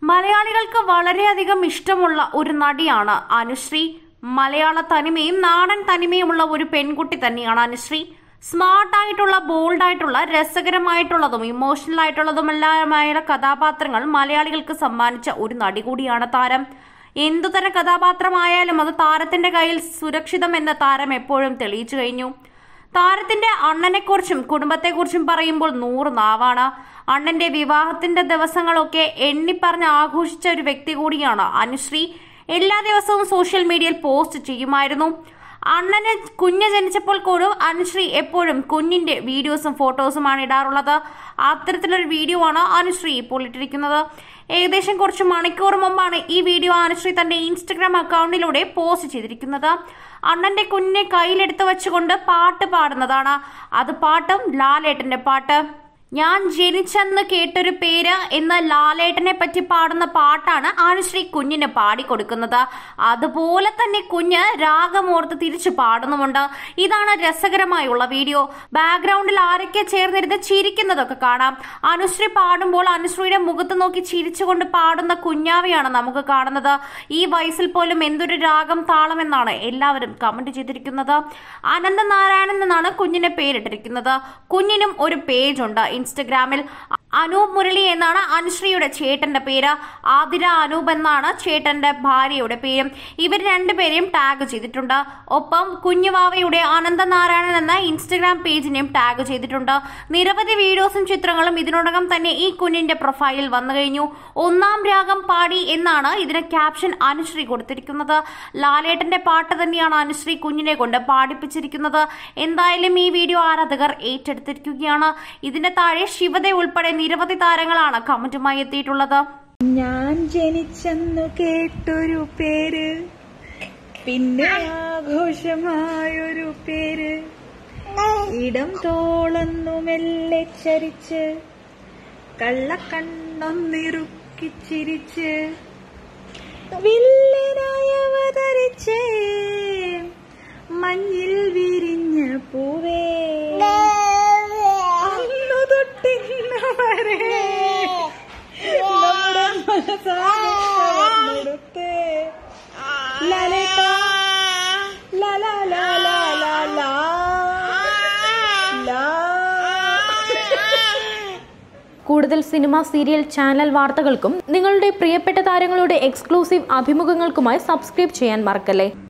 മലയാളികൾക്ക് വളരെയധികം ഇഷ്ടമുള്ള ഒരു നടിയാണ് അനുശ്രീ മലയാള തനിമയും നാടൻ തനിമയുമുള്ള ഒരു പെൺകുട്ടി തന്നെയാണ് അനുശ്രീ സ്മാർട്ടായിട്ടുള്ള ബോൾഡായിട്ടുള്ള രസകരമായിട്ടുള്ളതും ഇമോഷണൽ ആയിട്ടുള്ളതുമെല്ലാമായ കഥാപാത്രങ്ങൾ മലയാളികൾക്ക് സമ്മാനിച്ച ഒരു നടി കൂടിയാണ് താരം എന്തുതരം കഥാപാത്രമായാലും അത് താരത്തിന്റെ കയ്യിൽ സുരക്ഷിതം എന്ന താരം എപ്പോഴും തെളിയിച്ചു കഴിഞ്ഞു താരത്തിന്റെ അണ്ണനെക്കുറിച്ചും കുടുംബത്തെക്കുറിച്ചും പറയുമ്പോൾ നൂറ് നാവാണ് അണ്ണന്റെ വിവാഹത്തിന്റെ ദിവസങ്ങളൊക്കെ എണ്ണിപ്പറഞ്ഞ് ആഘോഷിച്ച ഒരു വ്യക്തി കൂടിയാണ് അനുശ്രീ എല്ലാ ദിവസവും സോഷ്യൽ മീഡിയയിൽ പോസ്റ്റ് ചെയ്യുമായിരുന്നു അണ്ണന് കുഞ്ഞ് ജനിച്ചപ്പോൾ കൂടെ അനുശ്രീ എപ്പോഴും കുഞ്ഞിന്റെ വീഡിയോസും ഫോട്ടോസുമാണ് ഇടാറുള്ളത് അത്തരത്തിലൊരു വീഡിയോ ആണ് അനുശ്രീ ഇപ്പോൾ ഇട്ടിരിക്കുന്നത് ഏകദേശം കുറച്ച് മണിക്കൂർ മുമ്പാണ് ഈ വീഡിയോ അനുശ്രീ തന്റെ ഇൻസ്റ്റഗ്രാം അക്കൗണ്ടിലൂടെ പോസ്റ്റ് ചെയ്തിരിക്കുന്നത് അണ്ണന്റെ കുഞ്ഞിനെ കയ്യിലെടുത്ത് വെച്ചുകൊണ്ട് പാട്ട് പാടുന്നതാണ് അത് പാട്ടും ലാലേട്ടന്റെ പാട്ട് ഞാൻ ജനിച്ചെന്ന് കേട്ടൊരു പേര് എന്ന ലാലേട്ടനെ പറ്റി പാടുന്ന പാട്ടാണ് അനുശ്രീ കുഞ്ഞിന് പാടിക്കൊടുക്കുന്നത് അതുപോലെ തന്നെ കുഞ്ഞ് രാഗമോർത്ത് തിരിച്ചു പാടുന്നുമുണ്ട് ഇതാണ് രസകരമായുള്ള വീഡിയോ ബാക്ക്ഗ്രൗണ്ടിൽ ആരൊക്കെ ചേർന്നിരുന്ന് ചിരിക്കുന്നതൊക്കെ കാണാം അനുശ്രീ പാടുമ്പോൾ അനുശ്രീയുടെ മുഖത്ത് നോക്കി ചിരിച്ചുകൊണ്ട് പാടുന്ന കുഞ്ഞാവയാണ് നമുക്ക് കാണുന്നത് ഈ വയസ്സിൽ പോലും എന്തൊരു രാഗം താളമെന്നാണ് എല്ലാവരും കമന്റ് ചെയ്തിരിക്കുന്നത് അനന്തനാരായണൻ എന്നാണ് കുഞ്ഞിന്റെ പേരിട്ടിരിക്കുന്നത് കുഞ്ഞിനും ഒരു പേജ് ഉണ്ട് ഇൻസ്റ്റഗ്രാമിൽ അനൂപ് മുരളി എന്നാണ് അനുശ്രീയുടെ ചേട്ടന്റെ പേര് ആതിര അനൂപ് എന്നാണ് ചേട്ടന്റെ ഭാര്യയുടെ പേരും ഇവർ രണ്ടുപേരെയും ടാഗ് ചെയ്തിട്ടുണ്ട് ഒപ്പം കുഞ്ഞുവാവയുടെ അനന്തനാരായണൻ എന്ന ഇൻസ്റ്റഗ്രാം പേജിനെയും ടാഗ് ചെയ്തിട്ടുണ്ട് നിരവധി വീഡിയോസും ചിത്രങ്ങളും ഇതിനോടകം തന്നെ ഈ കുഞ്ഞിന്റെ പ്രൊഫൈലിൽ വന്നു കഴിഞ്ഞു ഒന്നാം രാഗം പാടി എന്നാണ് ഇതിന് ക്യാപ്ഷൻ അനുശ്രീ കൊടുത്തിരിക്കുന്നത് ലാലേട്ടന്റെ പാട്ട് തന്നെയാണ് അനുശ്രീ കുഞ്ഞിനെ കൊണ്ട് പാടിപ്പിച്ചിരിക്കുന്നത് എന്തായാലും ഈ വീഡിയോ ആരാധകർ ഏറ്റെടുത്തിരിക്കുകയാണ് ഇതിന്റെ താഴെ ശിവത ഉൾപ്പെടെ നിരവധി താരങ്ങളാണ് കമന്റുമായി എത്തിയിട്ടുള്ളത് ഞാൻ ജനിച്ചെന്നു കേട്ടൊരു പേര് പിന്നെ ആഘോഷമായൊരു പേര് ഇടം തോളന്നു മെല്ലെ ചരിച്ച് കള്ളക്കണ്ണൊന്നിറുക്കി ചിരിച്ച് വില്ലനായി അവതരിച്ചേ മഞ്ഞിൽ വിരിഞ്ഞ പൂവേ അന്നു തൊട്ടിന്ന് വരെ നമ്മുടെ മനസ്സാടുത്തേ ലലട്ടാ ലല ലല ലല ലാ കൂടുതൽ സിനിമ സീരിയൽ ചാനൽ വാർത്തകൾക്കും നിങ്ങളുടെ പ്രിയപ്പെട്ട താരങ്ങളുടെ എക്സ്ക്ലൂസീവ് അഭിമുഖങ്ങൾക്കുമായി സബ്സ്ക്രൈബ് ചെയ്യാൻ മറക്കല്ലേ